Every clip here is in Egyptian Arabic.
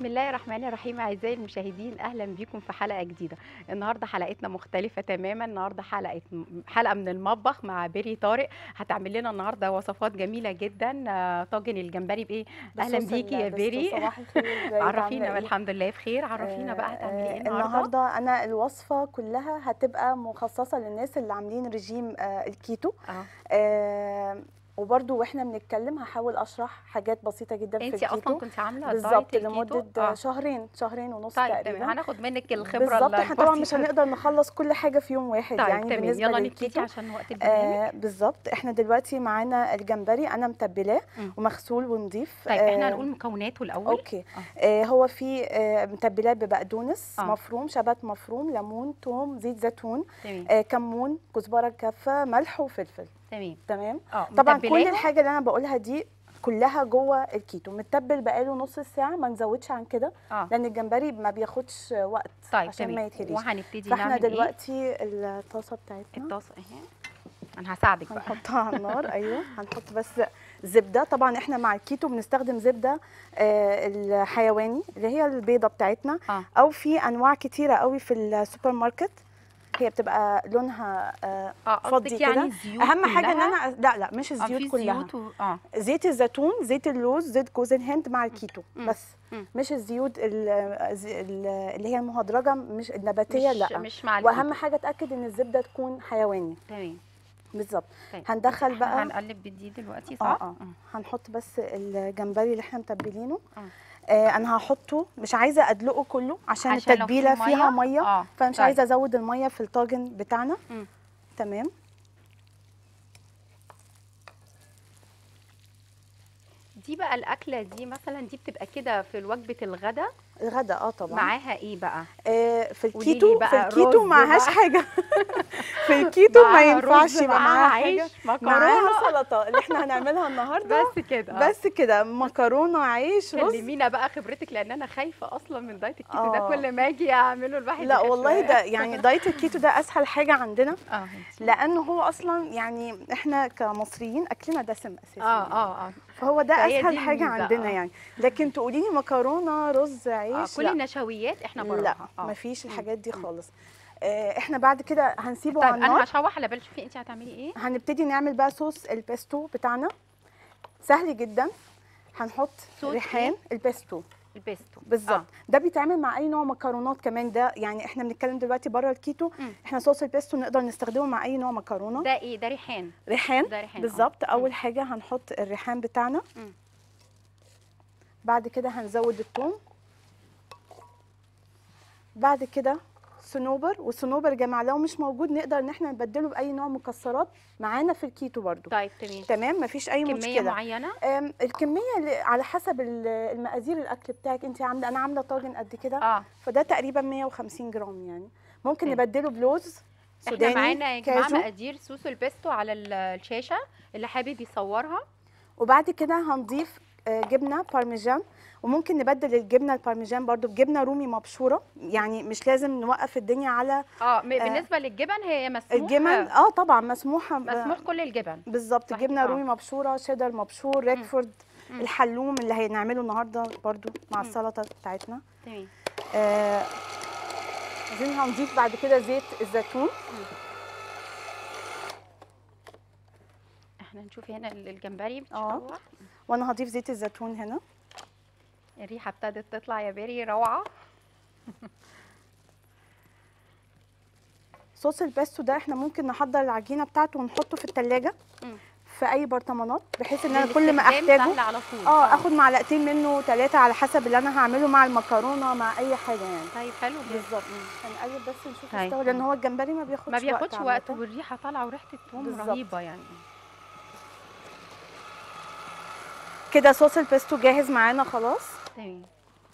بسم الله الرحمن الرحيم اعزائي المشاهدين اهلا بيكم في حلقه جديده النهارده حلقتنا مختلفه تماما النهارده حلقه حلقه من المطبخ مع بيري طارق هتعمل لنا النهارده وصفات جميله جدا آه، طاجن الجمبري بايه اهلا بصوص بيكي يا البيستو. بيري صباح الخير ازيك عرفينا عاملة إيه؟ الحمد لله بخير عرفينا بقى هتعملي ايه آه، النهارده النهارده انا الوصفه كلها هتبقى مخصصه للناس اللي عاملين رجيم آه، الكيتو اه آه، وبرده واحنا بنتكلم هحاول اشرح حاجات بسيطه جدا في انت الكيتو اصلا كنت عامله بالظبط دايت الكيتو؟ لمده آه. شهرين شهرين ونص طيب تمام تقريبا هناخد منك الخبره بالظبط احنا طبعا مش البسيطة. هنقدر نخلص كل حاجه في يوم واحد طيب يعني تمام بالنسبه يلا نبتدي للكيتو عشان وقت البرنامج آه بالظبط احنا دلوقتي معانا الجمبري انا متبلاه مم. ومغسول ونضيف طيب احنا آه، هنقول مكوناته الاول اوكي آه هو في آه متبلاه ببقدونس آه. مفروم شبت مفروم ليمون توم زيت زيتون تمام آه كمون كزبره كافه ملح وفلفل تمام تمام اه طبعا كل متبلاها؟ الحاجه اللي انا بقولها دي كلها جوه الكيتو متبل بقاله نص ساعه ما نزودش عن كده اه لان الجمبري ما بياخدش وقت طيب عشان ما تمام يتهريش وهنبتدي فاحنا نعمل ايه دلوقتي الطاسه بتاعتنا الطاسه اهي انا هساعدك بقى هنحطها على النار ايوه هنحط بس زبده طبعا احنا مع الكيتو بنستخدم زبده آه الحيواني اللي هي البيضه بتاعتنا اه او في انواع كتيره قوي في السوبر ماركت هي بتبقى لونها آه اه فضي قصدك يعني كده. الزيوت اهم حاجه ان كلها؟ انا لا لا مش آه، الزيوت في كلها زيوت و... اه زيت الزيتون زيت اللوز زيت جوز الهند مع الكيتو مم. بس مم. مش الزيوت ال- ال- اللي هي المهدرجه مش النباتيه مش لا مش مع واهم الكيتو. حاجه اتاكد ان الزبده تكون حيواني تمام بالظبط طيب هندخل إحنا بقى هنقلب بدي دلوقتي صح؟ اه اه هنحط بس الجمبري اللي احنا متبلينه آه. آه انا هحطه مش عايزه ادلقه كله عشان, عشان لو في التتبيله فيها ميه اه فمش طيب. عايزه ازود الميه في الطاجن بتاعنا مم. تمام دي بقى الاكله دي مثلا دي بتبقى كده في وجبه الغداء الغدا اه طبعا معاها ايه بقى؟ آه في قولي لي الكيتو بقى في الكيتو رز معهاش بقى. حاجه في الكيتو ما معاها ينفعش رز، يبقى معاها معاها حاجه عيش مكرونه معاها سلطه اللي احنا هنعملها النهارده بس كده آه. بس كده مكرونه عيش رز كلمينا بقى خبرتك لان انا خايفه اصلا من دايت الكيتو ده آه. كل ما اجي اعمله الواحد لا يبقى والله شوية. ده يعني دايت الكيتو ده اسهل حاجه عندنا اه لانه هو اصلا يعني احنا كمصريين اكلنا دسم اساسا اه اه اه فهو ده فهي دي اسهل حاجه الميزة، عندنا آه. يعني لكن تقولي لي مكرونه رز اه عيش كل لا النشويات احنا لا براها آه. مفيش مم. الحاجات دي مم. خالص آه، احنا بعد كده هنسيبه طيب على النار انا هشوح على بال شوفي انت هتعملي ايه هنبتدي نعمل بقى صوص البيستو بتاعنا سهل جدا هنحط صوص ريحان البيستو البيستو بالظبط آه. آه. ده بيتعمل مع اي نوع مكرونات كمان ده يعني احنا بنتكلم دلوقتي بره الكيتو مم. احنا صوص البيستو نقدر نستخدمه مع اي نوع مكرونه ده ايه ده ريحان ريحان ده ريحان آه. بالظبط مم. اول حاجه هنحط الريحان بتاعنا مم. بعد كده هنزود الثوم بعد كده صنوبر والصنوبر يا جماعه لو مش موجود نقدر ان احنا نبدله باي نوع مكسرات معانا في الكيتو برضو طيب تمام تمام مفيش اي كميه مشكله معينه أم، الكميه اللي على حسب ال- المقادير الاكل بتاعك انت عامله انا عامله طاجن قد كده اه فده تقريبا 150 جرام يعني ممكن حلو. نبدله بلوز احنا سوداني معانا يا جماعه كاجو مقادير صوص البيستو على ال- الشاشه اللي حابب يصورها وبعد كده هنضيف آه، جبنه بارميجان وممكن نبدل الجبنه البارميجان برضو بجبنه رومي مبشوره يعني مش لازم نوقف الدنيا على اه م- بالنسبه للجبن هي مسموح الجبن اه طبعا مسموحه ب- مسموح كل الجبن بالظبط صحيح، جبنه آه. رومي مبشوره شيدر مبشور ريكفورد مم. الحلوم اللي هنعمله النهارده برضو مع مم. السلطه بتاعتنا تمام آه، عايزين هنضيف بعد كده زيت الزيتون احنا نشوف هنا ال- الجمبري آه. بتشوح وانا هضيف زيت الزيتون هنا الريحه ابتدت تطلع يا بيري روعه صوص البيستو ده احنا ممكن نحضر العجينه بتاعته ونحطه في التلاجة مم. في اي برطمانات بحيث ان انا كل ما الاستخدام احتاجه سهل على طول اه اخد معلقتين منه ثلاثه على حسب اللي انا هعمله مع المكرونه مع اي حاجه يعني طيب حلو جدا بالظبط هنقلب بس نشوف طيب. استوى لان هو الجمبري ما بياخدش ما بياخدش وقت عامة. والريحه طالعه وريحه الثوم بالظبط. رهيبه يعني كده صوص البيستو جاهز معانا خلاص تمام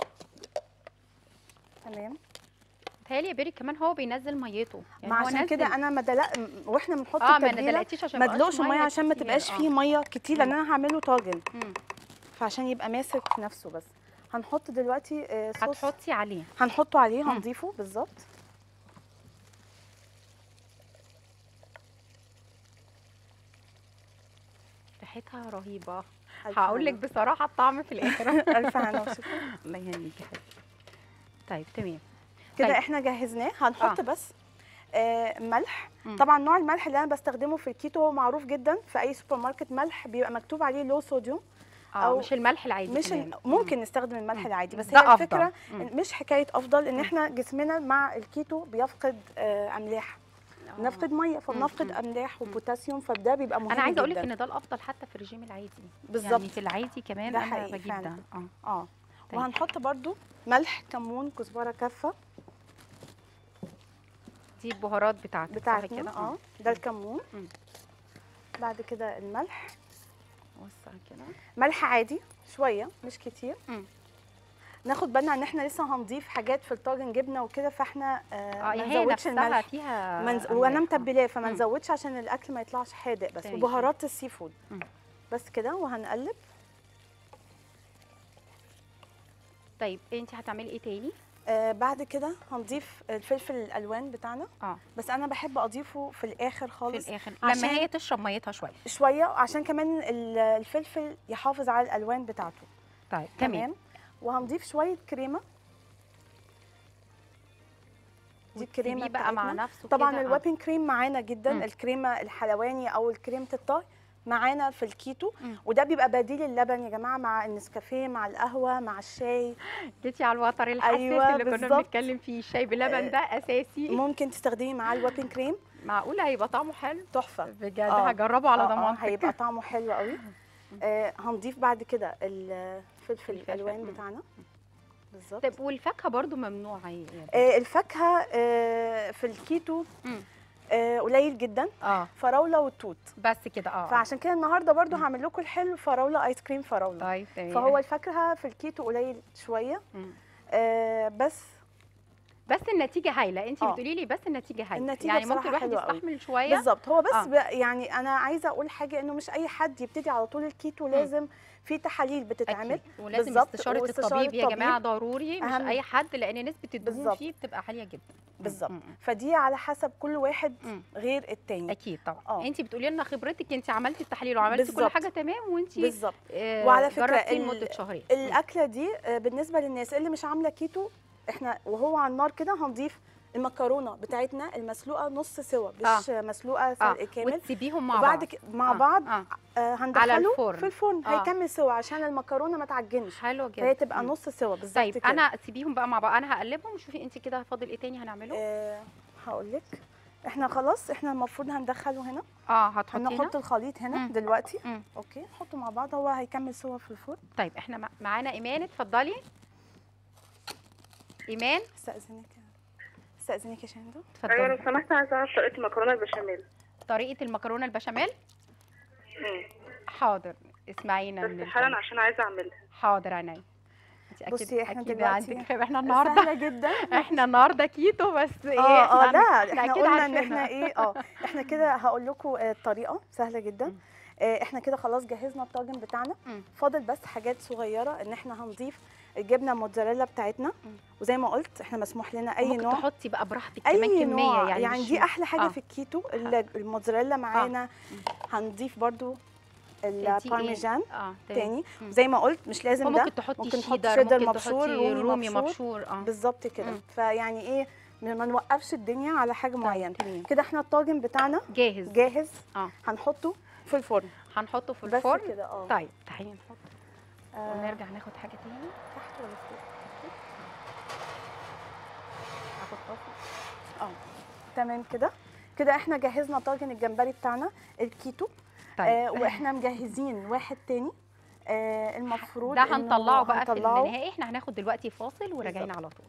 تمام متهيألي يا بيري كمان هو بينزل ميته ما هو عشان نزل- كده انا ما دلق واحنا بنحط اه ما التتبيله دلقتيش عشان ما ميبقاش ادلقش ميه عشان ما كتير. تبقاش آه. فيه ميه كتير لان انا هعمله طاجن مم. فعشان يبقى ماسك نفسه بس هنحط دلوقتي آه، صوص هتحطي عليه هنحطه عليه مم. هنضيفه بالظبط ريحتها رهيبه ألف هقول لك هنا. بصراحه الطعم في الاخر الف هنا وشفا الله يهنيكي يا حبيبتي طيب تمام كده طيب. احنا جهزناه هنحط آه. بس آه ملح مم. طبعا نوع الملح اللي انا بستخدمه في الكيتو هو معروف جدا في اي سوبر ماركت ملح بيبقى مكتوب عليه لو صوديوم اه أو- مش الملح العادي مش كمان. ال- ممكن نستخدم الملح مم. العادي بس ده هي أفضل. الفكره مم. إن مش حكايه افضل ان مم. احنا جسمنا مع الكيتو بيفقد آه املاح آه. نفقد ميه فبنفقد مم. املاح وبوتاسيوم فده بيبقى مهم انا عايزه اقول لك جداً. ان ده الافضل حتى في الرجيم العادي بالظبط. يعني في العادي كمان ده انا حقيقي بجيب فعلاً. ده اه اه طيب. وهنحط برضو ملح كمون كزبره كافه دي البهارات بتاعتك صح بتاعتنا كده اه ده الكمون مم. بعد كده الملح وسع كده ملح عادي شويه مش كتير مم. ناخد بالنا ان احنا لسه هنضيف حاجات في الطاجن جبنه وكده فاحنا آه اه ما هي هي نزودش نفسها الملح فيها منز... وانا أملاح. متبلاه فما مم. نزودش عشان الاكل ما يطلعش حادق بس تمام. وبهارات السي فود مم. بس كده وهنقلب طيب انت هتعملي ايه تاني آه بعد كده هنضيف الفلفل الالوان بتاعنا اه بس انا بحب اضيفه في الاخر في خالص الاخر عشان- لما هي تشرب ميتها شويه شويه عشان كمان ال- الفلفل يحافظ على الالوان بتاعته طيب تمام تمام وهنضيف شويه كريمه دي الكريمه وتسيبيه بقى مع بتاعتنا. نفسه طبعا كده، آه. الويبنج كريم معانا جدا مم. الكريمه الحلواني او الكريمه الطهي معانا في الكيتو مم. وده بيبقى بديل اللبن يا جماعه مع النسكافيه مع القهوه مع الشاي جيتي على الوتر الحساس أيوة، اللي كنا بالظبط. بنتكلم فيه الشاي بلبن ده اساسي ممكن تستخدمي معاه الويبنج كريم معقوله هيبقى طعمه حلو تحفه بجد آه. هجربه على آه، آه، ضمانتك هيبقى طعمه حلو قوي آه هنضيف بعد كده الفلفل الفلفل، الالوان مم. بتاعنا بالظبط طيب والفاكهه برضو ممنوعه يعني آه الفاكهه آه في الكيتو مم. آه قليل جدا اه فراوله والتوت بس كده اه فعشان كده النهارده برضو هعمل لكم الحلو فراوله ايس كريم فراوله طيب تمام فهو الفاكهه في الكيتو قليل شويه مم. آه بس بس النتيجه هايله انت آه. بتقولي لي بس النتيجه هايله النتيجة يعني ممكن بصراحة الواحد حلوة قوي. يستحمل شويه بالظبط هو بس آه. ب- يعني انا عايزه اقول حاجه انه مش اي حد يبتدي على طول الكيتو لازم في تحاليل بتتعمل أكيد. ولازم بالظبط، استشاره واستشارة الطبيب يا الطبيب جماعه ضروري مش أهم. اي حد لان نسبه الدهون بالظبط. فيه بتبقى عاليه جدا مم. بالظبط مم. فدي على حسب كل واحد مم. غير التاني اكيد طبعا آه. انت بتقولي لنا خبرتك انت عملتي التحليل وعملتي كل بالظبط. حاجه تمام وانت بالظبط آه وعلى فكرة جربتيه ال- لمده شهرين الاكله دي آه، بالنسبه للناس اللي مش عامله كيتو احنا وهو على النار كده هنضيف المكرونه بتاعتنا المسلوقه نص سوا مش مسلوقه اه سلق كامل وتسيبيهم مع وبعد بعض كده مع آه. بعض اه آه هندخله الفرن. في الفرن آه. هيكمل سوا عشان المكرونه ما تعجنش حلو جدا فهي تبقى مم. نص سوا بالظبط طيب كده. انا سيبيهم بقى مع بعض انا هقلبهم وشوفي انت كده فاضل ايه تاني هنعمله آه هقول لك احنا خلاص احنا المفروض هندخله هنا اه هتحطي هنحط هنا الخليط هنا مم. دلوقتي مم. اوكي نحطه مع بعض هو هيكمل سوا في الفرن طيب احنا مع- معانا ايمان اتفضلي ايمان استاذنك استاذنك يا شاندو ايوه لو اتفضلي سمحت عايزه اعرف طريقه المكرونه البشاميل طريقه المكرونه البشاميل مم. حاضر اسمعينا من بس حالا الفن. عشان عايزه اعملها حاضر عينيا انت اكيد بصي، إحنا اكيد دلوقتي عندك خبره احنا النهارده سهله جدا احنا النهارده كيتو بس ايه اه اه إحنا لا عن- احنا أكيد قلنا ان عارفينها. احنا ايه اه احنا كده هقول لكم آه، الطريقه سهله جدا مم. آه، احنا كده خلاص جهزنا الطاجن بتاعنا مم. فاضل بس حاجات صغيره ان احنا هنضيف الجبنه موتزاريلا بتاعتنا مم. وزي ما قلت احنا مسموح لنا اي ممكن نوع تحطي بقى براحتك كمان اي كميه نوع يعني, يعني, مش- دي احلى حاجه آه. في الكيتو ال- الموتزاريلا معانا هنضيف برضو دي البارميجان إيه؟ اه تمام. تاني مم. زي ما قلت مش لازم ده ممكن تحطي ممكن نحط شيدر شيدر ممكن مبشور، تحطي رومي رومي مبشور. مبشور اه بالظبط كده مم. فيعني ايه ما ما نوقفش الدنيا على حاجه طيب، معينه تمام. كده احنا الطاجن بتاعنا جاهز جاهز اه هنحطه في الفرن هنحطه في بس الفرن كده اه طيب تعالي نحط آه، ونرجع ناخد حاجه تاني تحت ولا فوق ناخد طاسه اه تمام كده كده احنا جهزنا طاجن الجمبري بتاعنا الكيتو طيب آه واحنا مجهزين واحد تاني آه المفروض ده إنه هنطلعه بقى في هنطلعه. النهائي احنا هناخد دلوقتي فاصل وراجعين بالظبط. على طول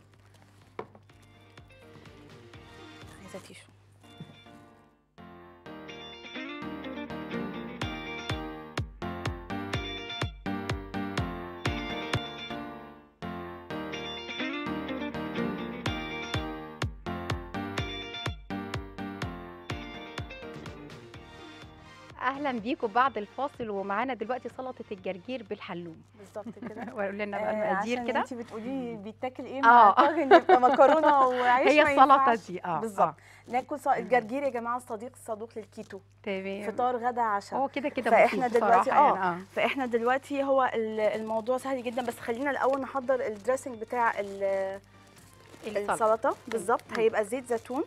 عايزه تيشو اهلا بيكم بعد الفاصل ومعانا دلوقتي سلطه الجرجير بالحلوم بالظبط كده وقول لنا بقى آه، المقادير عشان كده انت بتقولي بيتاكل ايه آه. مع طاجن يبقى مكرونه وعيش هي ما السلطه ينفعش. دي اه بالظبط آه. ناكل ص- الجرجير يا جماعه الصديق الصدوق للكيتو تمام فطار غدا عشاء هو كده كده فاحنا مفيد دلوقتي بصراحة اه يعني، فاحنا دلوقتي هو ال- الموضوع سهل جدا بس خلينا الاول نحضر الدريسنج بتاع ال- السلطه السلطه بالظبط مم. هيبقى زيت زيتون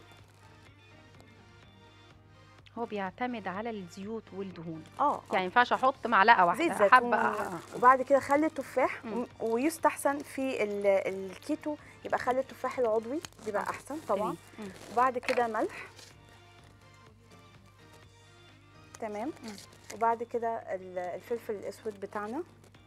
هو بيعتمد على الزيوت والدهون اه يعني آه. ما ينفعش احط معلقه واحده زيت زيتون حبه آه. وبعد كده خل التفاح مم. و- ويستحسن في ال- الكيتو يبقى خل التفاح العضوي بيبقى احسن طبعا تمام. مم. وبعد كده ملح تمام مم. وبعد كده ال- الفلفل الاسود بتاعنا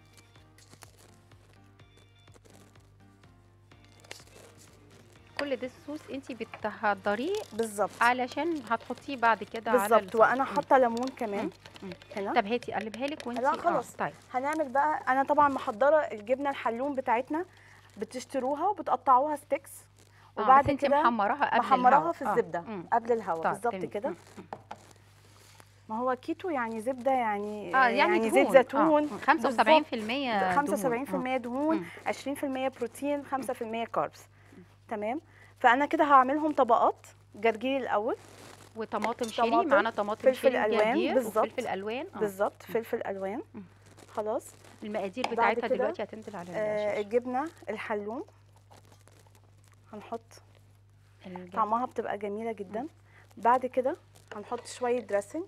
كل ده الصوص انت بتحضريه بالظبط علشان هتحطيه بعد كده على بالظبط السلطة. وانا مم. حاطه ليمون كمان مم. مم. هنا طب هاتي قلبها لك وانت لا، خلاص. طيب هنعمل بقى انا طبعا محضره الجبنه الحلوم بتاعتنا بتشتروها وبتقطعوها ستيكس آه، وبعد بس انت كده محمراها قبل محمراها الهوا. في آه. الزبده مم. قبل الهواء طيب، بالظبط تمام. كده مم. ما هو كيتو يعني زبده يعني اه يعني, زيت دهون. زيتون آه. 75% دهون. 75% دهون مم. 20% بروتين 5% كاربس تمام فانا كده هعملهم طبقات جرجير الاول وطماطم شيري طماطم، معانا طماطم فلفل شيري ألوان، جرجير بالظبط. وفلفل الوان آه. بالظبط فلفل الوان مم. خلاص المقادير بعد بتاعتها كده، دلوقتي هتنزل على آه الشاشه الجبنه الحلوم هنحط الجبنة. طعمها بتبقى جميله جدا بعد كده هنحط شويه دريسنج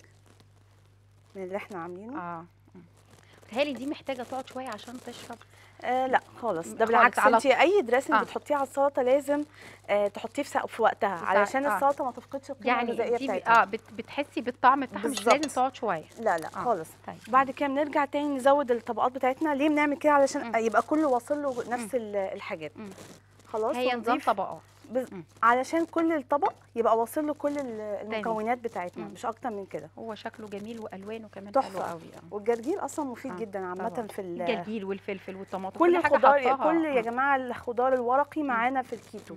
من اللي احنا عاملينه اه مم. بتهيألي دي محتاجه تقعد شويه عشان تشرب آه لا خالص ده خالص، بالعكس على انت اي دريسنج آه. بتحطيه على السلطه لازم آه تحطيه في, سا- في وقتها في ساعة- علشان آه. السلطه ما تفقدش القيمه يعني الغذائيه دي ب- بتاعتها اه بت- بتحسي بالطعم بتاعها مش بالظبط. لازم تقعد شويه لا لا آه. خالص طيب بعد كده بنرجع تاني نزود الطبقات بتاعتنا ليه بنعمل كده علشان مم. يبقى كله واصل له نفس ال- الحاجات مم. خلاص هي نظام ونضيف طبقات بز... مم. علشان كل الطبق يبقى واصل له كل ال- المكونات بتاعتنا مم. مش اكتر من كده هو شكله جميل والوانه كمان تحفة. حلو قوي اه والجرجير اصلا مفيد آه، جدا عامه طبعاً. في ال... الجرجير والفلفل والطماطم كل حاجة الخضار حطاها. كل يا آه. جماعه الخضار الورقي معانا في الكيتو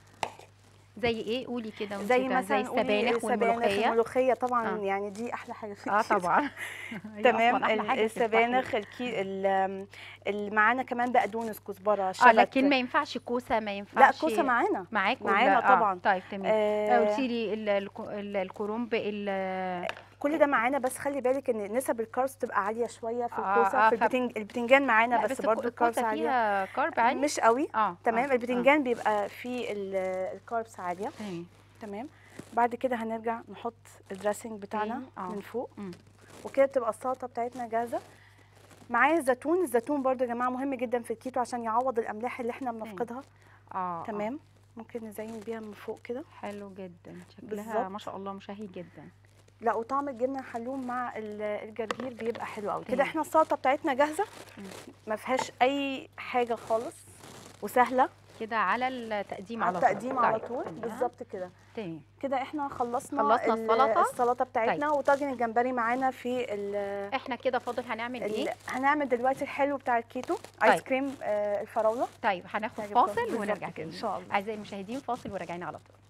زي ايه قولي كده وانت زي ده، مثلا زي قولي السبانخ والملوخيه الملوخيه طبعا آه. يعني دي احلى حاجه في اه الكيتو. طبعا هي تمام أصلاً أحلى ال- حاجة في السبانخ الكي ال- اللي معانا كمان بقدونس كزبره اه شبت لكن ما ينفعش كوسه ما لا ينفعش كوسه معانا معاك ولا- معانا آه، طبعاً. طيب تمام آه قلتي لي ال- الك- ال- الكرنب ال- كل ده معانا بس خلي بالك ان نسب الكاربس تبقى عاليه شويه في آه، الكوسه آه، في فب- البتنج... البتنجان معانا لا، بس الك- برضو الكاربس الكوسه عاليه فيها كارب عالي مش قوي اه تمام آه، البتنجان بيبقى فيه ال- الكاربس عاليه آه. تمام تمام بعد كده هنرجع نحط الدريسنج بتاعنا تاني، آه. من فوق مم. وكده تبقى السلطه بتاعتنا جاهزه معايا الزيتون الزيتون برضو يا جماعه مهم جدا في الكيتو عشان يعوض الاملاح اللي احنا بنفقدها اه تمام ممكن نزين بيها من فوق كده آه. حلو جدا شكلها بالظبط. ما شاء الله مشهي جدا لا وطعم الجبنه الحلوم مع ال- الجرجير بيبقى حلو قوي كده تمام. احنا السلطه بتاعتنا جاهزه مم. ما فيهاش اي حاجه خالص وسهله كده على التقديم على على طول التقديم على طيب، طول تمام. بالظبط كده تمام كده احنا خلصنا خلصنا ال- السلطة. السلطه بتاعتنا وطاجن الجمبري معانا في ال احنا كده فاضل هنعمل ال- ايه هنعمل دلوقتي الحلو بتاع الكيتو طيب. ايس كريم آه، الفراوله طيب هناخد تعجبكم. فاصل بالظبط ونرجع كده، تاني ان شاء الله اعزائي المشاهدين فاصل وراجعين على طول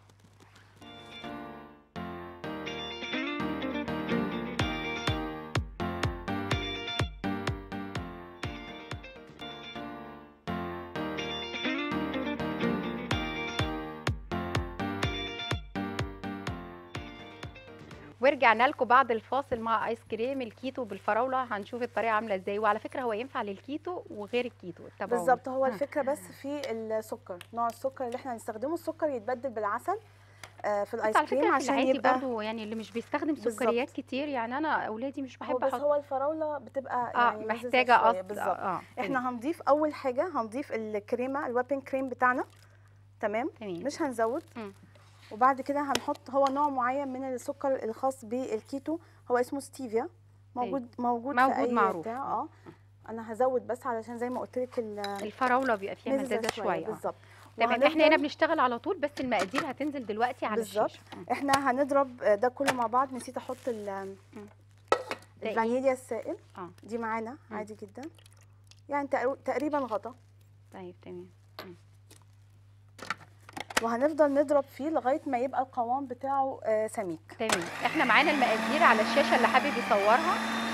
ورجعنا لكم بعد الفاصل مع ايس كريم الكيتو بالفراوله هنشوف الطريقه عامله ازاي وعلى فكره هو ينفع للكيتو وغير الكيتو تابعونا. بالظبط هو آه. الفكره بس في السكر نوع السكر اللي احنا هنستخدمه السكر يتبدل بالعسل آه، في الايس بس على كريم فكره في عشان العادي يبقى برضو يعني اللي مش بيستخدم بالظبط. سكريات كتير يعني انا اولادي مش هو بحب بس احط هو الفراوله بتبقى اه يعني لذيذة محتاجه شوية، قص بالظبط اه احنا هنضيف اول حاجه هنضيف الكريمه الويبنج كريم بتاعنا تمام تمام مش هنزود مم. وبعد كده هنحط هو نوع معين من السكر الخاص بالكيتو هو اسمه ستيفيا موجود موجود, موجود في اي معروف. بتاع اه انا هزود بس علشان زي ما قلت لك الفراوله بيبقى فيها مزازه شويه آه. بالظبط تمام احنا وهنفضل- هنا بنشتغل على طول بس المقادير هتنزل دلوقتي على بالظبط. الشاشه مم. احنا هنضرب ده كله مع بعض نسيت احط ال- ده إيه؟ الفانيليا السائل اه دي معانا مم. عادي جدا يعني تقر- تقريبا غطا طيب تمام وهنفضل نضرب فيه لغايه ما يبقى القوام بتاعه آه، سميك تمام احنا معانا المقادير على الشاشه اللي حابب يصورها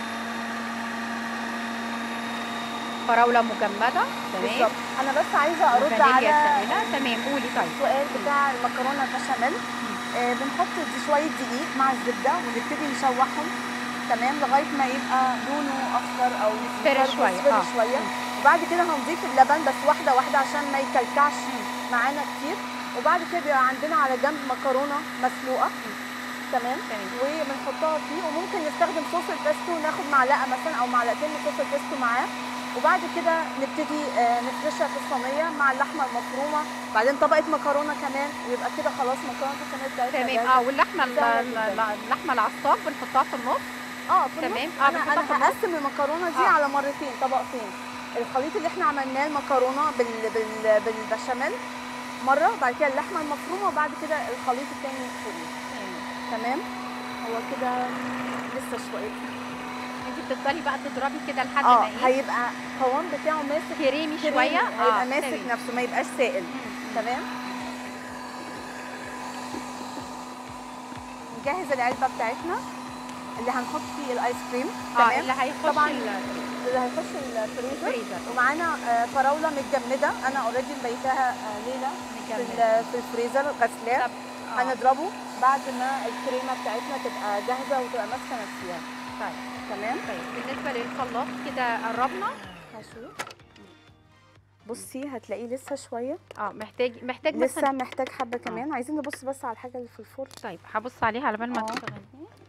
فراوله مجمده تمام بالظبط انا بس عايزه ارد وفانيليا على سائله تمام قولي طيب السؤال بتاع المكرونه البشاميل آه بنحط دي شويه دقيق مع الزبده ونبتدي نشوحهم تمام لغايه ما يبقى لونه اصفر او يصفر يفرفش شوية، يصفر آه. شويه وبعد كده هنضيف اللبن بس واحده واحده عشان ما يكلكعش معانا كتير وبعد كده بيبقى عندنا على جنب مكرونه مسلوقه تمام تمام. وبنحطها فيه وممكن نستخدم صوص البيستو ناخد معلقه مثلا او معلقتين من صوص البيستو معاه وبعد كده نبتدي آه، نفرشها في الصينيه مع اللحمه المفرومه بعدين طبقه مكرونه كمان ويبقى كده خلاص مكرونه البشاميل بتاعتنا تمام جاهزة. اه واللحمه ال- سهلة ال- جداً. اللحمه العصاج بنحطها في النص اه في تمام. تمام آه، انا بنحطها في انا النص. هقسم المكرونه دي آه. على مرتين طبقتين الخليط اللي احنا عملناه المكرونه بال... بال... بالبشاميل مره بعد كده اللحمه المفرومه وبعد كده الخليط التاني فوقيه تمام هو كده لسه شويه انت بتفضلي بقى تضربي كده لحد اه ما ايه هيبقى القوام بتاعه ماسك كريمي كريمي، شويه هيبقى آه، ماسك تمام. نفسه ما يبقاش سائل مم. تمام نجهز العلبه بتاعتنا اللي هنحط فيه الايس كريم اه تمام اللي هيخش طبعاً ال- اللي هيخش الفريزر الفريزر ومعانا آه، فراوله متجمده انا اوريدي مبيتاها آه، ليله في مجمد. ال- في الفريزر غسلاه طب، آه. هنضربه بعد ما الكريمه بتاعتنا تبقى جاهزه وتبقى ماسكه نفسها طيب تمام طيب بالنسبه للخلاط كده قربنا هشوف بصي هتلاقيه لسه شويه اه محتاج محتاج لسه مثلا محتاج حبه كمان عايزين نبص بس على الحاجه اللي في الفرن طيب هبص عليها على بال ما آه. تشتغلي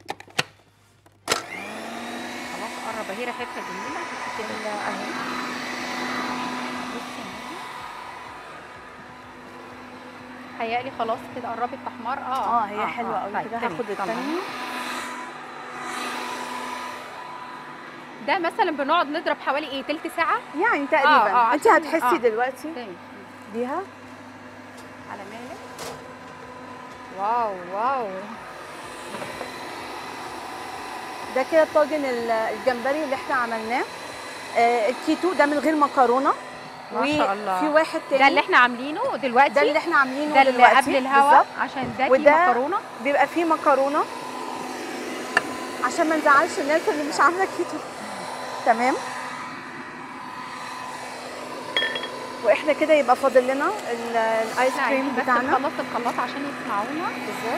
خلاص قرب اهي ريحتها جميله بصي كده اهي بصي اهي. هيقلي خلاص كده قربت تحمر اه اه هي حلوه قوي طيب، كده تمام، هاخد تمام. الثانيه ده مثلا بنقعد نضرب حوالي ايه تلت ساعه يعني تقريبا آه، انت عشان- هتحسي آه. دلوقتي تاني بيها على مالك واو واو ده كده طاجن ال- الجمبري اللي احنا عملناه آه الكيتو ده من غير مكرونه ما شاء الله. وفي واحد تاني ده اللي احنا عاملينه دلوقتي ده اللي احنا عاملينه ده اللي دلوقتي قبل الهوا بالظبط. عشان ده فيه وده- مكرونه بيبقى فيه مكرونه عشان ما نزعلش الناس اللي مش عامله كيتو تمام واحنا كده يبقى فاضل لنا ال- الايس احنا كريم عايزين بس بتاعنا نخلص الخلاط عشان يسمعونا بالظبط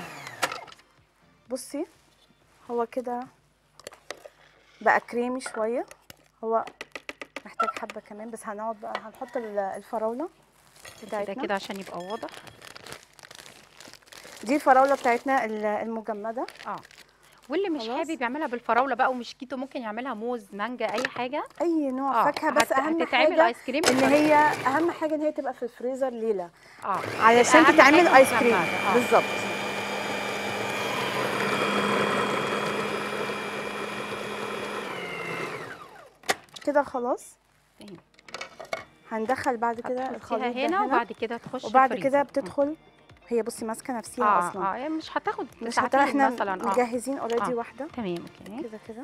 بصي هو كده بقى كريمي شويه هو محتاج حبه كمان بس هنقعد بقى هنحط ال- الفراوله ده بتاعتنا كده عشان يبقى واضح دي الفراوله بتاعتنا ال- المجمده اه واللي مش خلاص. حابب يعملها بالفراوله بقى ومش كيتو ممكن يعملها موز مانجا اي حاجه اي نوع اه فاكهه بس هت- اهم هتتعمل حاجه ايس كريم ان بالطريقة. هي اهم حاجه ان هي تبقى في الفريزر ليله اه علشان أهم تتعمل حاجة ايس كريم مجمدة. آه. بالظبط كده خلاص تمام. هندخل بعد كده هتحطيها الخليط ده هنا وبعد كده تخش وبعد الفريزر. كده بتدخل هي بصي ماسكه نفسيها اه اصلا اه يعني مش هتاخد مش ساعتين هتبقى احنا مثلا اه مجهزين اوريدي آه. واحده تمام اوكي كده كده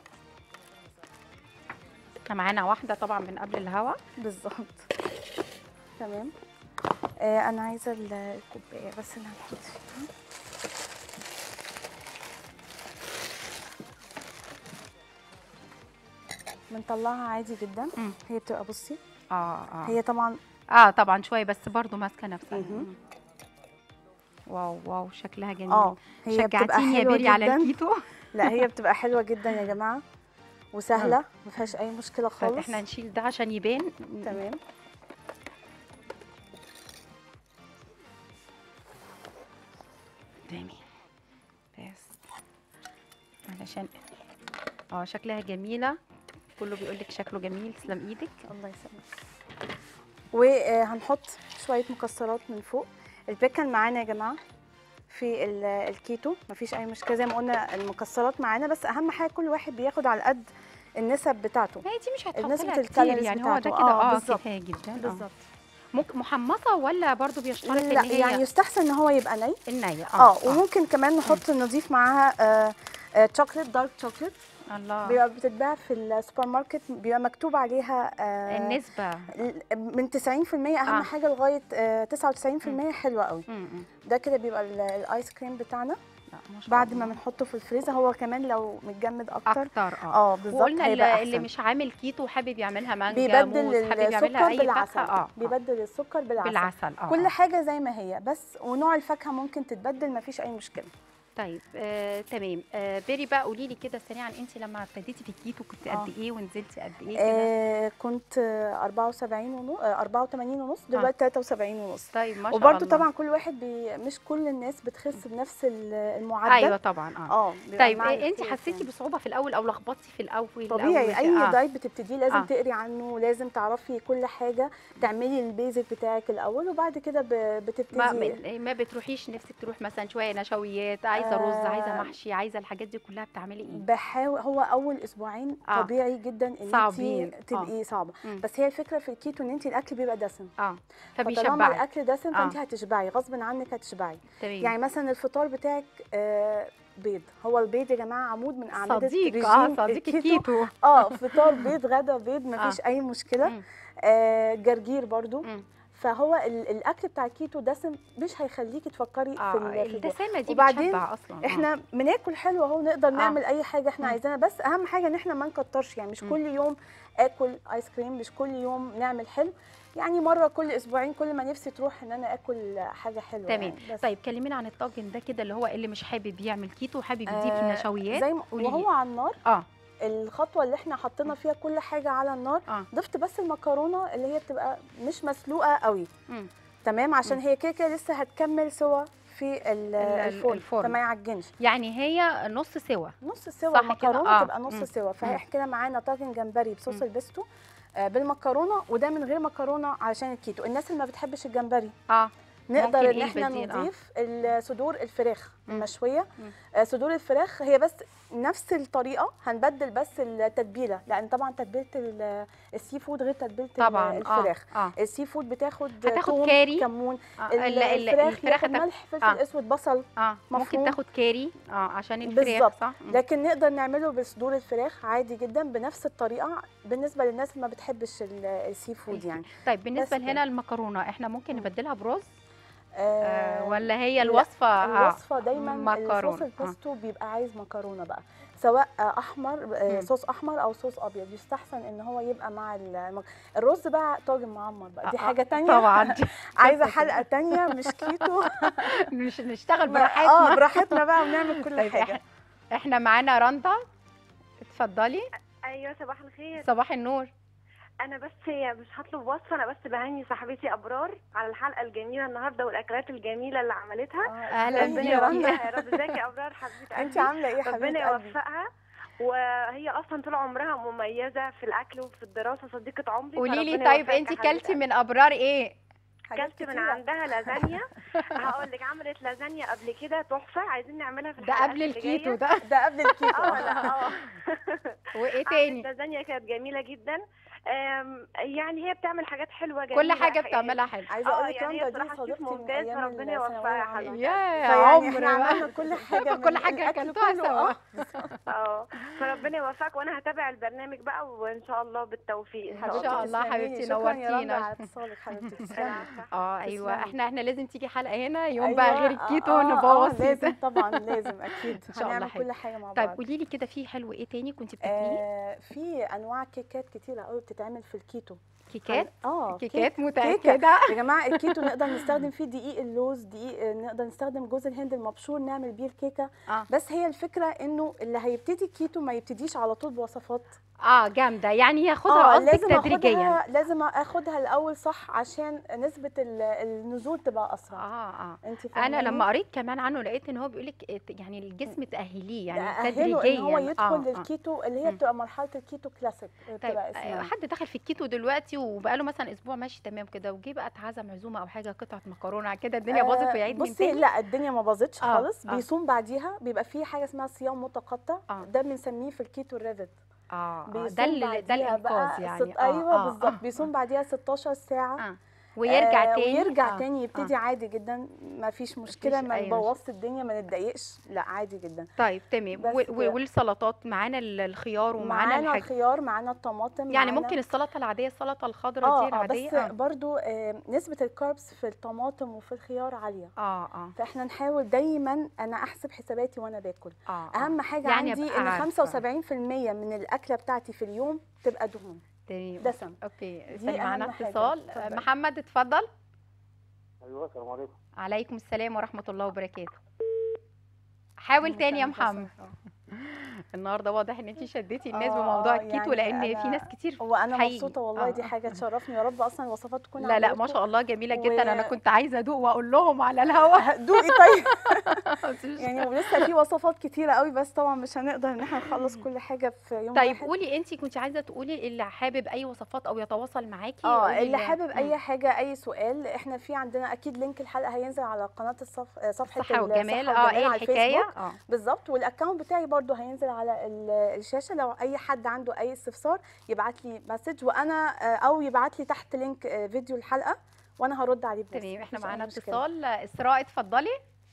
احنا معانا واحده طبعا من قبل الهوا بالظبط تمام آه انا عايزه ال- الكوبايه بس اللي هنحط فيها بنطلعها عادي جدا مم. هي بتبقى بصي اه اه هي طبعا اه طبعا شويه بس برضو ماسكه نفسها مهم. مم. واو واو شكلها جميل اه هي بتبقى شجعتيني يا حلوه بيري على جدا الكيتو لا هي بتبقى حلوه جدا يا جماعه وسهله ما فيهاش اي مشكله طيب خالص احنا نشيل ده عشان يبان تمام تمام بس علشان اه شكلها جميله كله بيقول لك شكله جميل تسلم ايدك الله يسلمك وهنحط شويه مكسرات من فوق البيكن معانا يا جماعه في ال- الكيتو مفيش اي مشكله زي ما قلنا المكسرات معانا بس اهم حاجه كل واحد بياخد على قد النسب بتاعته ما هي دي مش هتحط نسبة لها كتير الكالوريز يعني هو ده بتاعته. كده آه، اه بالظبط. كفايه جدا آه. بالظبط ممكن محمصه ولا برضو بيشترط لا ان هي يعني يستحسن ان هو يبقى ني النيه اه وممكن كمان نحط نضيف معاها آه، آه، شوكليت دارك شوكليت الله بيبقى بتتباع في السوبر ماركت بيبقى مكتوب عليها آه، النسبه من 90% اهم آه. حاجه لغايه آه، 99% حلوه قوي م- م. ده كده بيبقى ال- الايس كريم بتاعنا لا، ما شاء بعد الله. ما بنحطه في الفريزر هو كمان لو متجمد اكتر اكتر اه اه بالظبط وقلنا هيبقى اللي, اللي احسن مش عامل كيتو وحابب يعملها مانجا بيبدل موز حابب يعملها السكر اي بالعسل فاكهه اه آه. بيبدل السكر بالعسل, بالعسل اه كل آه. حاجه زي ما هي بس ونوع الفاكهه ممكن تتبدل مفيش اي مشكله طيب آه، تمام آه، بيري بقى قولي لي كده سريعا انت لما ابتديتي في الكيتو كنت آه. قد ايه ونزلتي قد ايه كده آه كنت آه، 74 ونص 84 ونص دلوقتي 73 ونص طيب ما شاء وبرده الله طبعا كل واحد بي مش كل الناس بتخس بنفس ال- المعدل ايوه طبعا اه اه بيبقى طيب مع إيه انت الاختلاف حسيتي يعني. بصعوبه في الاول او لخبطتي في الاول طبيعي الأول؟ اي آه. دايت بتبتديه لازم آه. تقري عنه لازم تعرفي كل حاجه تعملي البيزك بتاعك الاول وبعد كده ب- ما بتبتدي ما بتروحيش نفسك تروح مثلا شويه نشويات عايزه رز آه. عايزه محشي عايزه الحاجات دي كلها بتعملي ايه بحاول هو اول اسبوعين آه. طبيعي جدا ان صعبين. انت تبقي صعبه مم. بس هي الفكره في الكيتو ان انت الاكل بيبقى دسم اه فطالما فبيشبعك الاكل دسم فانت آه. هتشبعي غصب عنك هتشبعي تمام يعني مثلا الفطار بتاعك آه، بيض هو البيض يا جماعه عمود من اعمده صديق اه رجيم صديق الكيتو اه فطار بيض غدا بيض مفيش اي مشكله مم. آه جرجير برضو مم. فهو ال- الاكل بتاع الكيتو دسم مش هيخليكي تفكري في اه ال- في الجوع. الدسامه دي وبعدين بتشبع اصلا آه. احنا بناكل حلو اهو نقدر نعمل اي حاجه احنا مم. عايزينها بس اهم حاجه ان احنا ما نكترش يعني مش مم. كل يوم اكل ايس كريم مش كل يوم نعمل حلو يعني مره كل اسبوعين كل ما نفسي تروح ان انا اكل حاجه حلوه تمام يعني بس. طيب كلمينا عن الطاجن ده كده اللي هو اللي مش حابب يعمل كيتو وحابب يضيف آه، النشويات زي ما قولي لي. وهو على النار اه الخطوه اللي احنا حطينا فيها كل حاجه على النار اه ضفت بس المكرونه اللي هي بتبقى مش مسلوقه قوي مم. تمام عشان مم. هي كده كده لسه هتكمل سوا في ال- ال- الفرن الفرن. فما يعجنش يعني هي نص سوا نص سوا صح كده؟ المكرونه آه. تبقى نص مم. سوا فهي مم. كده معانا طاجن جمبري بصوص مم. البيستو آه، بالمكرونه وده من غير مكرونه علشان الكيتو الناس اللي ما بتحبش الجمبري اه نقدر ممكن ان إيه احنا البديل؟ آه. نضيف ال- صدور الفراخ مم. المشويه مم. آه، صدور الفراخ هي بس نفس الطريقه هنبدل بس التتبيله لان طبعا تتبيله ال- السي فود غير تتبيله ال- طبعا الفراخ اه اه السي فود بتاخد هتاخد توم، كاري. كمون آه، ال- ال- ال- الفراخ الفراخ ياخد هتاخد- ملح فلفل آه. اسود بصل اه ممكن مفهوم. تاخد كاري اه عشان الفراخ بالظبط. صح مم. لكن نقدر نعمله بصدور الفراخ عادي جدا بنفس الطريقه بالنسبه للناس اللي ما بتحبش ال- السي فود السي يعني طيب بالنسبه بس لهنا كده. المكرونه احنا ممكن مم. نبدلها برز آه آه ولا هي لا، الوصفه آه الوصفه دايما مكرونة. الصوص آه. البيستو بيبقى عايز مكرونه بقى سواء آه، احمر آه، مم. صوص احمر او صوص ابيض يستحسن ان هو يبقى مع المك... الرز بقى طاجن معمر بقى دي آه، حاجه آه، تانية طبعا عايزه حلقه تانية مش كيتو مش نشتغل اه براحتنا براحتنا بقى ونعمل كل طيب حاجه إح- احنا معانا رندا اتفضلي ايوه صباح الخير صباح النور انا بس مش هطلب وصفه انا بس بهني صاحبتي ابرار على الحلقه الجميله النهارده والاكلات الجميله اللي عملتها اهلا ازيك ربنا يا بيكي رندا يوفقها يا رب ازيك يا ابرار حبيبه انت قلبي عامله ايه يا ربنا حبيبه قلبي يوفقها وهي اصلا طول عمرها مميزه في الاكل وفي الدراسه صديقه عمري قولي لي فربنا طيب يوفقك انت يا حبيبة كلتي قلبي. من ابرار ايه حاجات كلت من كتيرة. عندها لازانيا هقول لك عملت لازانيا قبل كده تحفه عايزين نعملها في ده الحلقات قبل اللي الكيتو جاية. ده ده قبل الكيتو اه لا اه وايه عملت تاني لازانيا كانت جميله جدا أم، يعني هي بتعمل حاجات حلوه جميله كل حاجه حقيقة. بتعملها حلو عايزه اه اقول لك يعني هي رندا دي بصراحة شيف صديقتي من ممتاز، ايام فربنا يوفقها يا الثانوية حبيبتي. يا فيعني عمر احنا بقى. عملنا كل حاجه كل من حاجه الأكل اكلتوها كله. سوا اه اه فربنا يوفقك وانا هتابع البرنامج بقى وان شاء الله بالتوفيق إن شاء الله تسلمي لي. حبيبتي، شكرا يا رندا نورتينا. على اتصالك حبيبتي تسلمي اه ايوه تسلمي. احنا احنا لازم تيجي حلقه هنا يوم بقى غير أيوة، الكيتو آه، آه، نبوظ فيه. لازم طبعا لازم اكيد إن شاء الله هنعمل حلو. كل حاجه مع طيب بعض قولي لي كده في حلو ايه تاني كنت بتاكليه آه في انواع كيكات كتيره قوي بتتعمل في الكيتو كيكات اه كيكات كيك- متاكده يا جماعه الكيتو نقدر نستخدم فيه دقيق اللوز دقيق آه، نقدر نستخدم جوز الهند المبشور نعمل بيه الكيكه اه بس هي الفكره انه اللي هيبتدي الكيتو ما يبتديش على طول بوصفات اه جامده يعني ياخدها قصدك لازم تدريجيا اخدها لازم اخدها الاول صح عشان نسبه ال- النزول تبقى اسرع اه اه انت انا فاهماني؟ لما قريت كمان عنه لقيت ان هو بيقول لك يعني الجسم تاهليه يعني أهله تدريجيا ان هو يدخل آه، آه. للكيتو اللي هي مم. بتبقى مرحله الكيتو كلاسيك طيب بتبقى آه، اسمها حد دخل في الكيتو دلوقتي وبقاله مثلا اسبوع ماشي تمام كده وجه بقى اتعزم عزومه او حاجه قطعه مكرونه كده الدنيا باظت آه، ويعيد من بصي تاني لا الدنيا ما باظتش آه، خالص آه. بيصوم بعديها بيبقى في حاجه اسمها صيام متقطع آه. ده بنسميه في الكيتو ريفت اه آه، بيصوم ده اللي ده بعديها الانقاذ بقى يعني ست... ايوه آه، بالظبط آه، بيصوم بعديها 16 ساعه آه. ويرجع آه، تاني ويرجع آه. تاني يبتدي عادي جدا ما فيش مشكله مفيش ما أي نبوظش الدنيا ما نتضايقش لا عادي جدا طيب تمام بس و- كده. و- والسلطات معانا ال- الخيار ومعانا معانا الحاجة الخيار معانا الطماطم يعني معانا- ممكن السلطه العاديه السلطه الخضراء دي اه اه العاديه بس برضو آه نسبه الكاربس في الطماطم وفي الخيار عاليه اه اه فاحنا نحاول دايما انا احسب حساباتي وانا باكل اه آه. اهم حاجه يعني عندي أبقى ان عارفة. 75% من الاكله بتاعتي في اليوم تبقى دهون تمام دسم اوكي دي استني معانا أهم حاجة. اتصال اتفضلي. محمد اتفضل ايوه السلام عليكم عليكم السلام ورحمه الله وبركاته حاول تاني يا محمد النهارده واضح ان انت شديتي الناس آه، بموضوع آه، الكيتو يعني لان في أنا- ناس كتير هو انا حقيقي. مبسوطه والله آه، دي آه. حاجه تشرفني يا رب اصلا الوصفات تكون لا لا ما عجبتكم. شاء الله جميله و- جدا انا كنت عايزه ادوق واقول لهم على الهوا دوقي طيب بس مش- يعني ولسه في وصفات كتيره قوي بس طبعا مش هنقدر ان احنا نخلص كل حاجه في يوم طيب واحد قولي انت كنت عايزه تقولي اللي حابب اي وصفات او يتواصل معاكي اه قولي اللي ال- حابب مم. اي حاجه اي سؤال احنا في عندنا اكيد لينك الحلقه هينزل على قناه الصف آه، صفحه صحه والجمال الصحة اه ايه على الحكايه الفيسبوك. اه بالظبط والاكونت بتاعي برضو هينزل على ال- الشاشه لو اي حد عنده اي استفسار يبعت لي مسج وانا آه، او يبعت لي تحت لينك آه، فيديو الحلقه وانا هرد عليه بنفسي تمام احنا مفيش أي معانا مشكلة. اتصال اسراء اتفضلي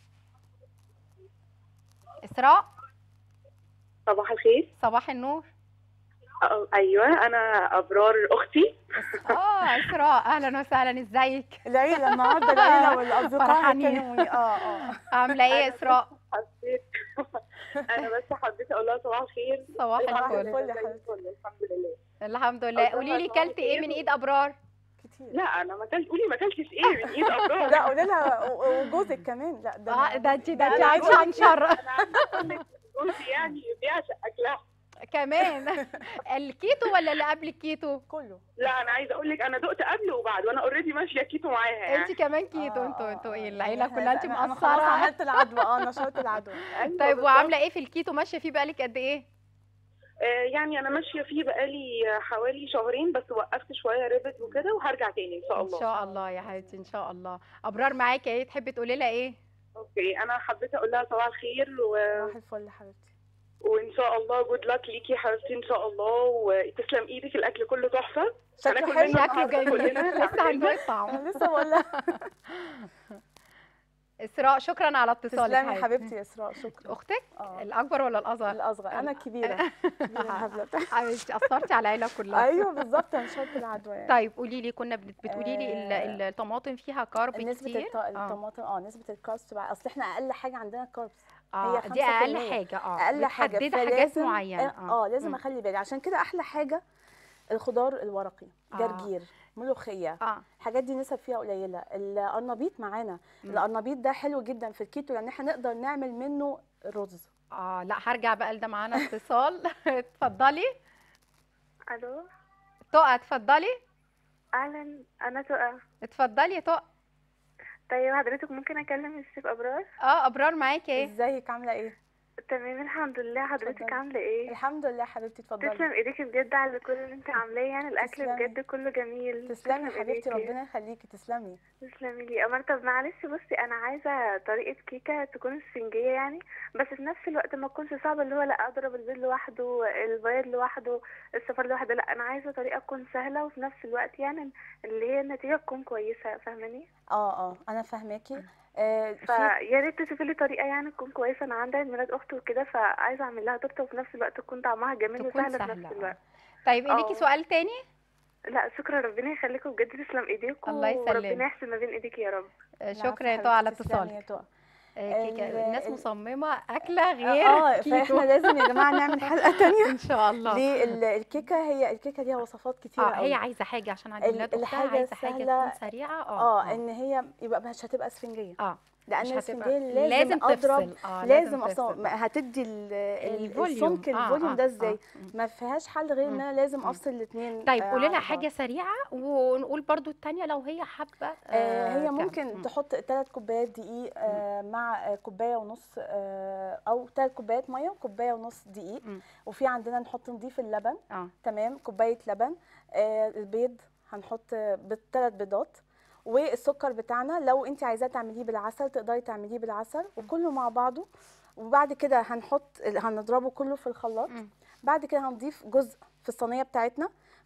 اسراء صباح الخير صباح النور أه، ايوه انا ابرار اختي اه اسراء اهلا وسهلا ازيك العيله النهارده العيله والاصدقاء فرحانين. هيكلموني اه اه عامله ايه يا اسراء حبيت انا بس حبيت اقول لها صباح الخير صباح صباح الفل الفل. زي الفل الحمد لله الحمد لله أقول قولي لها لي صباح كلت ايه من الخير. ايد ابرار كتير لا انا ما كلت قولي ما كلتش ايه من ايد ابرار لا قولي لها و- وجوزك كمان لا ده اه أنا- ده انت ده ده انت أنا عايشه عن شر انا عايزه اقول لك جوزي يعني بيعشق اكلها كمان الكيتو ولا اللي قبل الكيتو كله لا انا عايزه اقول لك انا دقت قبل وبعد وانا اوريدي ماشيه كيتو معاها يعني انت كمان كيتو آه، انتوا آه، انتوا آه. ايه يعني العيله إحنا- كلها انت أنا- أنا خلاص مقصره عملت العدوى اه نشرت العدوى أيوة طيب بالظبط. وعامله ايه في الكيتو ماشيه فيه بقالك قد ايه آه، يعني انا ماشيه فيه بقالي حوالي شهرين بس وقفت شويه ريبت وكده وهرجع تاني ان شاء ان الله شاء الله يا حبيبتي ان شاء الله ابرار معاكي ايه تحبي تقولي لها ايه اوكي انا حبيت اقول لها صباح الخير و... صباح الفل يا حبيبتي وان شاء الله جود لك ليكي يا حبيبتي ان شاء الله وتسلم ايدك الاكل كله تحفه شكله هناكل حلو منه شكله النهاردة جميل كلنا. لسه هندوق الطعم انا لسه بقول لها اسراء شكرا على اتصالك تسلمي حبيبتي. حبيبتي يا اسراء شكرا اختك اه الاكبر ولا الاصغر الاصغر انا الكبيره كبيرة الهبله حبيبتي اثرتي على العيله كلها ايوه بالظبط انا شرط العدوى يعني طيب قولي لي كنا بت- بتقولي لي ال- آه، ال- الطماطم فيها كارب نسبة كتير الط- الطماطم اه نسبة الكاربس تبقى اصل احنا اقل حاجة عندنا الكاربس اه هي دي اقل 5%. حاجه اه اقل حاجة بتحددي حاجات فلازم- معينه اه لازم مم. اخلي بالي عشان كده احلى حاجة الخضار الورقي آه. جرجير ملوخية اه الحاجات دي نسب فيها قليلة القرنبيط معانا مم. القرنبيط ده حلو جدا في الكيتو لان احنا نقدر نعمل منه رز اه لا هرجع بقى لده معانا اتصال اتفضلي الو تقى اتفضلي اهلا انا تقى اتفضلي يا تقى طيب حضرتك ممكن اكلم الشيف ابرار اه ابرار معاكي ايه ازيك عاملة ايه تمام الحمد لله حضرتك اتفضلي. عامله ايه الحمد لله حبيبتي اتفضلي تسلم ايديكي بجد على كل اللي انت عاملاه يعني الاكل تسلمي. بجد كله جميل تسلمي تسلم حبيبتي إيديكي. ربنا يخليكي تسلمي تسلمي لي امال طب معلش بصي انا عايزه طريقه كيكه تكون اسفنجيه يعني بس في نفس الوقت ما تكونش صعبه اللي هو لا اضرب البيض لوحده البيض لوحده الصفار لوحده لا انا عايزه طريقه تكون سهله وفي نفس الوقت يعني اللي هي النتيجه تكون كويسه فاهماني اه اه انا فاهماكي آه في فيا ريت تشوفي لي طريقه يعني تكون كويسه انا عندي عيد ميلاد اختي وكده فعايزه اعمل لها تورته وفي نفس الوقت تكون طعمها جميل تكون وسهله في سهله نفس آه. الوقت طيب إيه ليكي آه. سؤال تاني لا شكرا ربنا يخليكم بجد تسلم ايديكم الله يسلمك. وربنا يحسن ما بين ايديك يا رب آه، العفو شكرا يا حبيبتي، تقى على تسلمي يا اتصالك تقى. آه، كيكه ال- الناس ال- مصممه اكله غير اه كيتو فاحنا لازم يا جماعه نعمل حلقه تانية ان شاء الله ليه ال- الكيكه هي الكيكه ليها وصفات كتيره اه هي قوي عايزه حاجه عشان عيد ال- ميلاد اختها الحاجة عايزه حاجه السهلة- تكون سريعه اه ان هي يبقى مش هتبقى اسفنجيه اه لان مش هتبقى- الاسفنجيه لازم, لازم اضرب تفصل اه لازم تفصل. افصل ما هتدي ال- ال- الفوليوم السمك آه، الفوليوم آه، ده آه. ازاي مم. ما فيهاش حل غير ان مم. انا لازم مم. افصل الاثنين طيب قولي لنا حاجه سريعه ونقول برضو التانية لو هي حابه آه هي ك- ممكن مم. تحط ثلاث كوبايات دقيق آه مع آه، كوبايه ونص آه او ثلاث كوبايات ميه وكوبايه ونص دقيق مم. وفي عندنا نحط نضيف اللبن اه تمام كوبايه لبن آه البيض هنحط ثلاث بيضات والسكر بتاعنا لو انت عايزاه تعمليه بالعسل تقدري تعمليه بالعسل وكله مع بعضه وبعد كده هنحط هنضربه كله في الخلاط مم. بعد كده هنضيف جزء في الصينيه بتاعتنا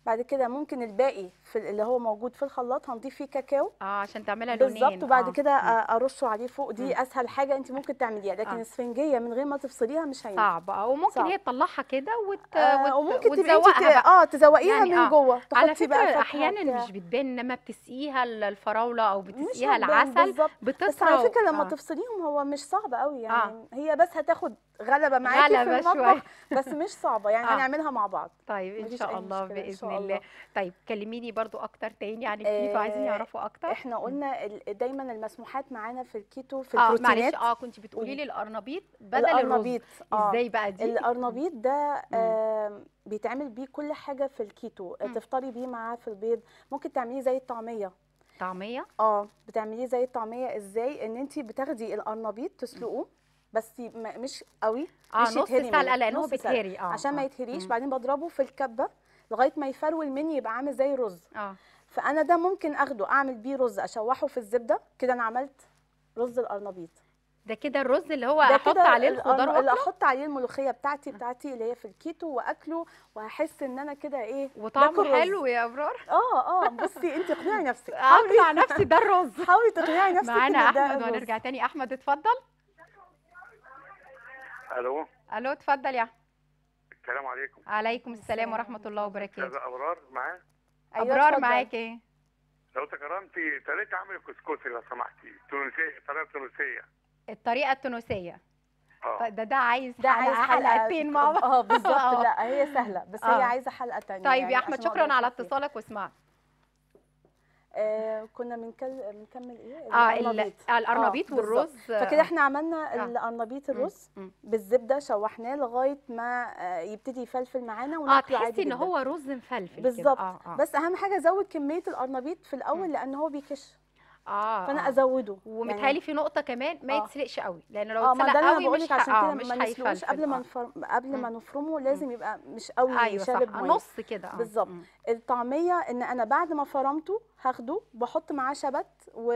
بعد كده ممكن الباقي في ال- اللي هو موجود في الخلاط هنضيف فيه كاكاو اه عشان تعملها لونين بالظبط وبعد آه. كده مم. آه، ارشه عليه فوق مم. دي اسهل حاجه انت ممكن تعمليها لكن آه. الاسفنجيه من غير ما تفصليها مش هينفع صعب اه وممكن صعب. هي تطلعها كده وت... آه وت... وممكن تبقي انت وتزوقها بقى. اه تزوقيها يعني من آه. جوه على تحطي بقى فكره الفاكهه احيانا بتاع- مش بتبان لما بتسقيها ال- الفراوله او مش بتسقيها هتبان العسل بالظبط بتطرى بس على فكره لما آه. تفصليهم هو مش صعب قوي يعني هي بس هتاخد غلبه معاكي غلبة في المطبخ شوية. بس مش صعبه يعني آه. هنعملها مع بعض طيب ان مفيش شاء أي الله مشكلة إن باذن شاء الله الله. طيب كلميني برضو اكتر تاني عن الكيتو عايزين آه، يعرفوا اكتر احنا قلنا ال- دايما المسموحات معانا في الكيتو في اه معلش البروتينات اه كنت بتقولي قولي. لي القرنبيط بدل الرز القرنبيط اه ازاي بقى دي القرنبيط ده آم، بيتعمل بيه كل حاجه في الكيتو مم. تفطري بيه معاه في البيض ممكن تعمليه زي الطعميه طعميه اه بتعمليه زي الطعميه ازاي ان انت بتاخدي القرنبيط تسلقوه بس ي- ما- مش قوي اه مش نص يتهري سلقه منك، لان هو نص سلقة. بيتهري اه عشان ما آه. يتهريش مم. بعدين بضربه في الكبه لغايه ما يفرول مني يبقى عامل زي الرز اه فانا ده ممكن اخده اعمل بيه رز اشوحه في الزبده كده انا عملت رز القرنبيط ده كده الرز اللي هو ده احط كده عليه القرن- الخضار اللي واكله احط عليه الملوخيه بتاعتي بتاعتي اللي هي في الكيتو واكله وهحس ان انا كده ايه وطعمه باكل رز. حلو يا ابرار اه اه بصي انت اقنعي نفسك حاولي اقنع نفسي ده الرز حاولي تقنعي نفسك معانا إن ده احمد الرز. وهنرجع تاني احمد اتفضل الو الو اتفضل يا أحمد. السلام عليكم عليكم السلام السلام ورحمه الله وبركاته استاذ ابرار معاه أيوة، ابرار اتفضل. معاك ايه لو تكرمتي طريقه عمل الكسكسي لو سمحتي تونسيه طريقه تونسيه الطريقه التونسيه اه طيب ده ده عايز ده عايز حلقة- حلقه حلقتين مع بعض اه بالظبط آه. لا هي سهله بس آه. هي عايزه حلقه تانية طيب يعني يا احمد عشان شكرا أقدر على أشرح فيها. اتصالك واسمعك آه كنا بنكل... بنكمل ايه اه ال- القرنبيط. آه، القرنبيط بالظبط. والرز فكده احنا عملنا آه. القرنبيط مم، الرز مم. بالزبده شوحناه لغايه ما آه، يبتدي يفلفل معانا اه وناكله عادي تحسي ان جدا. هو رز مفلفل كده. بالظبط اه اه بس اهم حاجه ازود كميه القرنبيط في مم. الاول لان هو بيكش اه فانا آه. ازوده ومتهيألي في نقطة كمان ما آه. يتسلقش قوي لأن لو اه ما ده اتسلق اللي انا قوي بقول مش لك ه- عشان اه كده مش ما نسلقوش هيفلفل قبل ما آه. نفر... قبل ما مم. نفرمه لازم يبقى مش قوي ايوه صح شارب آه، ميه نص كده اه بالظبط. مم. الطعميه ان انا بعد ما فرمته هاخده بحط معاه شبت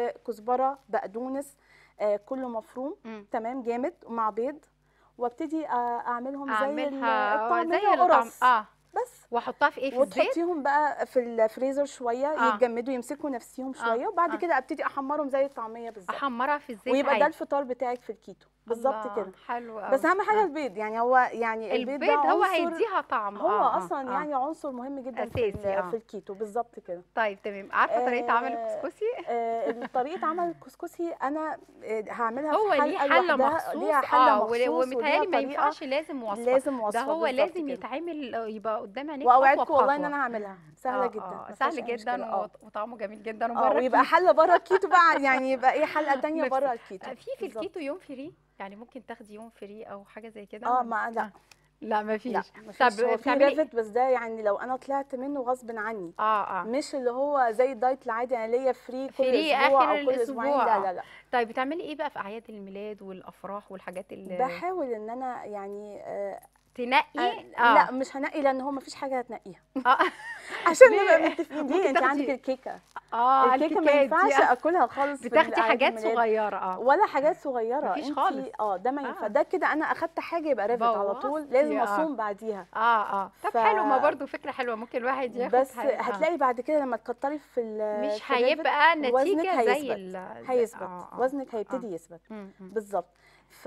وكزبره بقدونس آه كله مفروم مم. تمام جامد ومع بيض وابتدي آه اعملهم زي ال- اعملها آه، الطعميه زي الطعم قرص اه بس واحطها في ايه في الزيت وتحطيهم بقى في الفريزر شويه آه. يتجمدوا يمسكوا نفسهم شويه وبعد آه. كده ابتدي احمرهم زي الطعميه بالظبط احمرها في الزيت ويبقى ده عادي. الفطار بتاعك في الكيتو بالظبط الله، كده حلو قوي بس اهم حاجه البيض يعني هو يعني البيض, البيض ده هو عنصر هيديها طعم هو آه، آه، اصلا آه. يعني عنصر مهم جدا في, أساسي، ال- آه. في الكيتو بالظبط كده طيب تمام عارفة طريقة عمل آه، الكسكسي آه، طريقه عمل الكسكسي انا آه، هعملها هو في ليه حلقه حلة لوحدها مخصوص ليها حله اه مخصوص ومتهيألي ما وليها ينفعش طريقة لازم وصفة لازم ده وصفه هو بالظبط لازم كده. يتعمل يبقى قدام عينيك واوعدكم خطوة والله ان بخطوة. انا هعملها سهله آه، جدا آه، ما فيهاش سهل أي جدا مشكلة. اه وط- وطعمه جميل جدا اه وبره ويبقى حله بره الكيتو بقى يعني يبقى ايه حلقه تانية نفسي. بره الكيتو في في بالظبط. الكيتو يوم فري يعني ممكن تاخدي يوم فري او حاجه زي كده اه ولا؟ ما لا لا ما فيش لا طب مفيش هو في بتعملي ريفت بس ده يعني لو انا طلعت منه غصب عني اه اه مش اللي هو زي الدايت العادي انا ليا فري كل فري اسبوع آخر او كل اسبوعين الأسبوع، لا آه. لا لا طيب بتعملي ايه بقى في اعياد الميلاد والافراح والحاجات اللي بحاول ان انا يعني آه تنقي آه لا مش هنقي لان هو مفيش حاجه هتنقيها اه عشان ليه؟ نبقى متفقين ليه ممكن انت تاخدي- عندك الكيكه اه الكيكه ما الكيكات دي، ينفعش آه. اكلها خالص في بتاخدي أعياد حاجات الميلاد. صغيره اه ولا حاجات صغيره مفيش انتي- خالص. اه ده ما آه. ينفع ده كده انا اخدت حاجه يبقى رافت على طول بوظتي، لازم آه. اصوم بعديها اه اه طب ف- حلو ما برضو فكره حلوه ممكن الواحد ياخد بس حاجة. آه. هتلاقي بعد كده لما تكتري في ال- مش في الريفت هيبقى وزنك نتيجه زي هيثبت. ال هيثبت آه، آه. وزنك هيبتدي يثبت مم، مم. بالظبط ف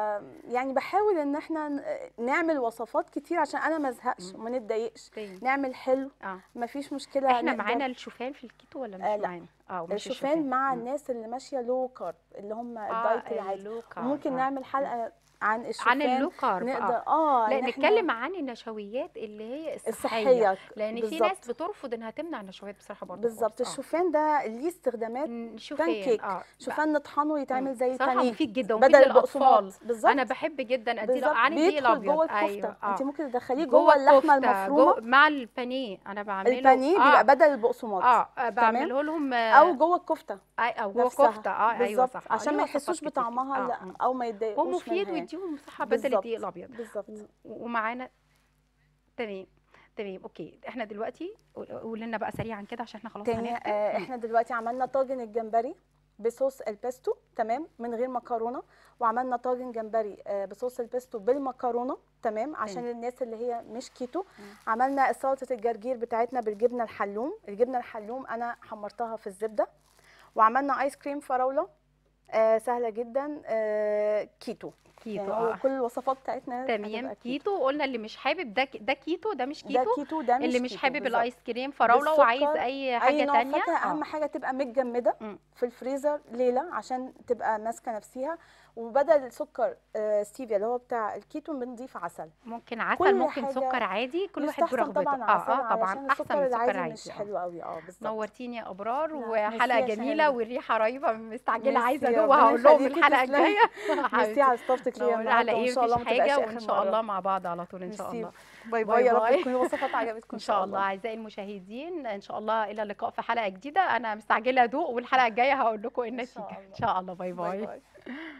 يعني بحاول ان احنا ن- نعمل وصفات كتير عشان انا ما ازهقش مم. وما نتضايقش طيب. نعمل حلو اه مفيش مشكله احنا نقدر- معانا الشوفان في الكيتو ولا مش آه، لا. معانا اه مش الشوفان مع مم. الناس اللي ماشيه لو كارب اللي هم آه، الدايت العادي اللو كارب، وممكن آه. نعمل حلقه عن الشوفان عن اللو كارب نقدر اه اه لا إن إحنا- نتكلم عن النشويات اللي هي الصحيه الصحيه لان في بالظبط. ناس بترفض انها تمنع النشويات بصراحه برضه بالظبط خالص. آه. الشوفان ده ليه استخدامات م- شوفان كيك. اه شوفان نطحنه يتعمل زي صراحه البانيه مفيد جدا ومفيد بدل للاطفال البقسماط بالظبط انا بحب جدا ادي بالظبط عن الدقيق بيدخل الابيض جوه الكفته ايوه اه انت ممكن تدخليه جوه اللحمه الكفتة، المفرومه جوه مع البانيه انا بعمله البانيه آه. بيبقى بدل البقسماط اه آه، بعمله لهم آه، او جوه الكفته أي او جوه نفسها. كفته اه ايوه بالظبط صح آه، عشان ليه ما وصفات يحسوش كتير. بطعمها آه، لا آه. او ما يتضايقوش هو مفيد منها يعني. ويديهم صحه بدل بالظبط. الدقيق الابيض بالظبط و- ومعانا تمام تمام اوكي احنا دلوقتي قول لنا بقى سريعا كده عشان احنا خلاص تاني هنختم آه احنا دلوقتي عملنا طاجن الجمبري بصوص البيستو تمام من غير مكرونه وعملنا طاجن جمبري آه، بصوص البيستو بالمكرونه تمام عشان تمام. الناس اللي هي مش كيتو عملنا سلطه الجرجير بتاعتنا بالجبنه الحلوم الجبنه الحلوم انا حمرتها في الزبده وعملنا ايس كريم فراوله آه سهله جدا آه كيتو كيتو يعني هو اه كل الوصفات بتاعتنا تمام هتبقى كيتو قلنا اللي مش حابب ده ده كيتو ده مش ده كيتو كيتو ده مش اللي مش كيتو حابب بالظبط. الايس كريم فراوله بالسكر، وعايز اي حاجه اي نوع تانية فاكهه آه. اهم حاجه تبقى متجمده مم. في الفريزر ليله عشان تبقى ماسكه نفسها وبدل السكر آه، ستيفيا اللي هو بتاع الكيتو بنضيف عسل ممكن عسل كل ممكن حاجة سكر عادي كل واحد يستحسن برغبته طبعا اه عسل اه طبعا علشان احسن السكر من السكر العادي عادي مش آه. حلو قوي اه بالظبط نورتيني يا ابرار لا، وحلقه ميرسي يا جميله شهد. والريحه رهيبه مستعجله ميرسي عايزه يا ادوق ربنا هقول لهم يخليكي، الحلقه تسلمي. الجايه ميرسي على استضافتك ليا نور على النهارده ايه وان شاء الله مفيش ما تبقاش حاجه اخر وان شاء الله مرة. مع بعض على طول ان شاء ميرسي. الله باي باي باي يا رب باي. تكون الوصفات عجبتكم ان شاء الله اعزائي المشاهدين ان شاء الله الى اللقاء في حلقه جديده انا مستعجله ادوق والحلقه الجايه هقول لكم ايه إن النتيجه شاء ان الله. شاء الله باي باي باي باي